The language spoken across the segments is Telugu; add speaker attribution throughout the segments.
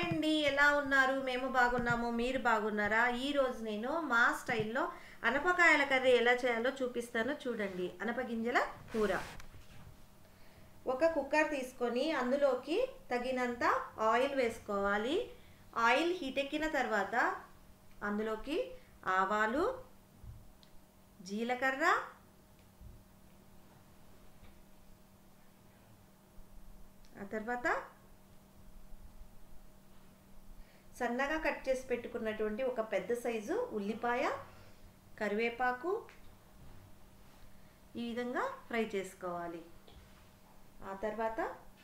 Speaker 1: అండి ఎలా ఉన్నారు మేము బాగున్నాము మీరు బాగున్నారా ఈ రోజు నేను మా స్టైల్లో అనపకాయల కర్రీ ఎలా చేయాలో చూపిస్తాను చూడండి అనప గింజల కూర ఒక కుక్కర్ తీసుకొని అందులోకి తగినంత ఆయిల్ వేసుకోవాలి ఆయిల్ హీట్ ఎక్కిన తర్వాత అందులోకి ఆవాలు జీలకర్ర ఆ తర్వాత సన్నగా కట్ చేసి పెట్టుకున్నటువంటి ఒక పెద్ద సైజు ఉల్లిపాయ కరివేపాకు ఈ విధంగా ఫ్రై చేసుకోవాలి ఆ తర్వాత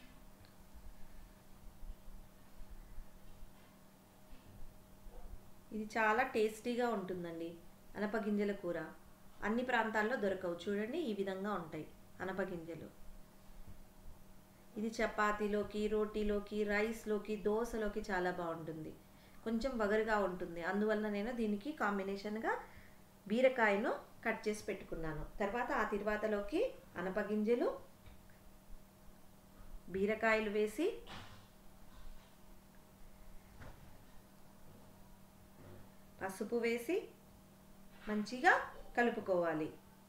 Speaker 1: ఇది చాలా టేస్టీగా ఉంటుందండి అనపగింజల కూర అన్ని ప్రాంతాల్లో దొరకవు చూడండి ఈ విధంగా ఉంటాయి అనపగింజలు ఇది చపాతీలోకి రోటీలోకి రైస్లోకి దోశలోకి చాలా బాగుంటుంది కొంచెం వగరుగా ఉంటుంది అందువలన నేను దీనికి కాంబినేషన్గా బీరకాయను కట్ చేసి పెట్టుకున్నాను తర్వాత ఆ తిరువాతలోకి అనపగింజలు బీరకాయలు వేసి పసుపు వేసి మంచిగా కలుపుకోవాలి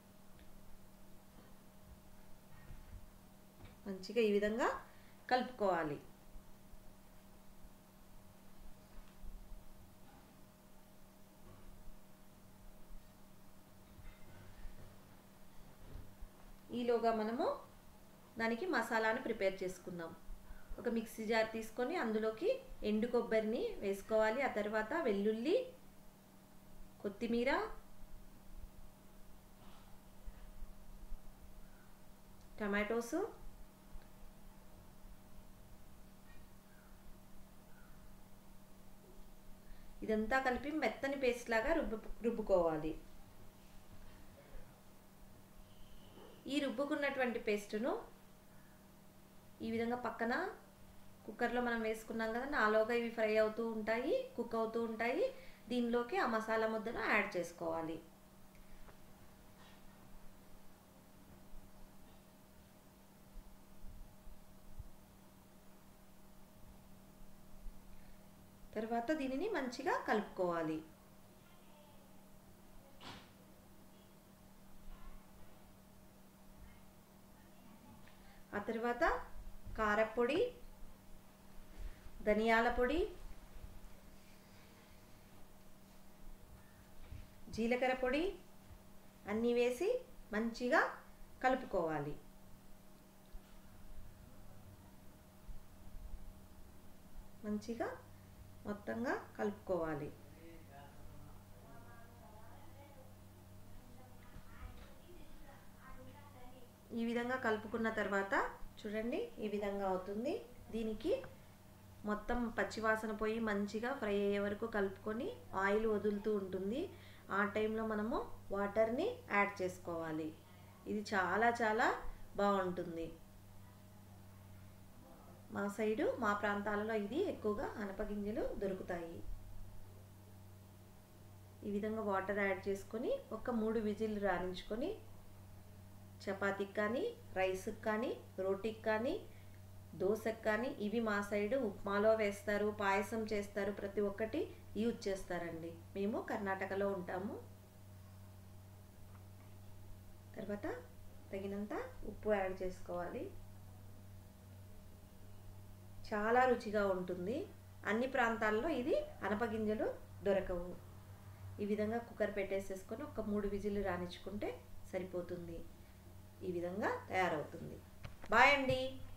Speaker 1: మంచిగా ఈ విధంగా కలుపుకోవాలి ఈలోగా మనము దానికి మసాలాను ప్రిపేర్ చేసుకుందాం ఒక మిక్సీ జార్ తీసుకొని అందులోకి ఎండు కొబ్బరిని వేసుకోవాలి ఆ తర్వాత వెల్లుల్లి కొత్తిమీర టమాటోసు ఇదంతా కలిపి మెత్తని పేస్ట్ లాగా రుబ్బు రుబ్బుకోవాలి ఈ రుబ్బుకున్నటువంటి పేస్టును ఈ విధంగా పక్కన కుక్కర్లో మనం వేసుకున్నాం కదా నాలోగా ఇవి ఫ్రై అవుతూ ఉంటాయి కుక్ అవుతూ ఉంటాయి దీనిలోకి ఆ మసాలా ముద్దను యాడ్ చేసుకోవాలి తర్వాత దీనిని మంచిగా కలుపుకోవాలి ఆ తర్వాత కారపొడి ధనియాల పొడి జీలకర్ర పొడి అన్నీ వేసి మంచిగా కలుపుకోవాలి మంచిగా మొత్తంగా కలుపుకోవాలి ఈ విధంగా కలుపుకున్న తర్వాత చూడండి ఈ విధంగా అవుతుంది దీనికి మొత్తం పచ్చివాసన పోయి మంచిగా ఫ్రై అయ్యే వరకు కలుపుకొని ఆయిల్ వదులుతూ ఉంటుంది ఆ టైంలో మనము వాటర్ని యాడ్ చేసుకోవాలి ఇది చాలా చాలా బాగుంటుంది మా సైడు మా ప్రాంతాలలో ఇది ఎక్కువగా అనపగింజలు దొరుకుతాయి ఈ విధంగా వాటర్ యాడ్ చేసుకొని ఒక మూడు విజిల్ రాణించుకొని చపాతీకి కానీ రైస్కి కానీ రోటీకి కానీ దోశకి కానీ ఇవి మా సైడు ఉప్మాలో వేస్తారు పాయసం చేస్తారు ప్రతి ఒక్కటి యూజ్ చేస్తారండి మేము కర్ణాటకలో ఉంటాము తర్వాత తగినంత ఉప్పు యాడ్ చేసుకోవాలి చాలా రుచిగా ఉంటుంది అన్ని ప్రాంతాల్లో ఇది అనపగింజలు దొరకవు ఈ విధంగా కుక్కర్ పెట్టేసేసుకొని ఒక మూడు విజిల్లు రాణించుకుంటే సరిపోతుంది ఈ విధంగా తయారవుతుంది బాయ్ అండి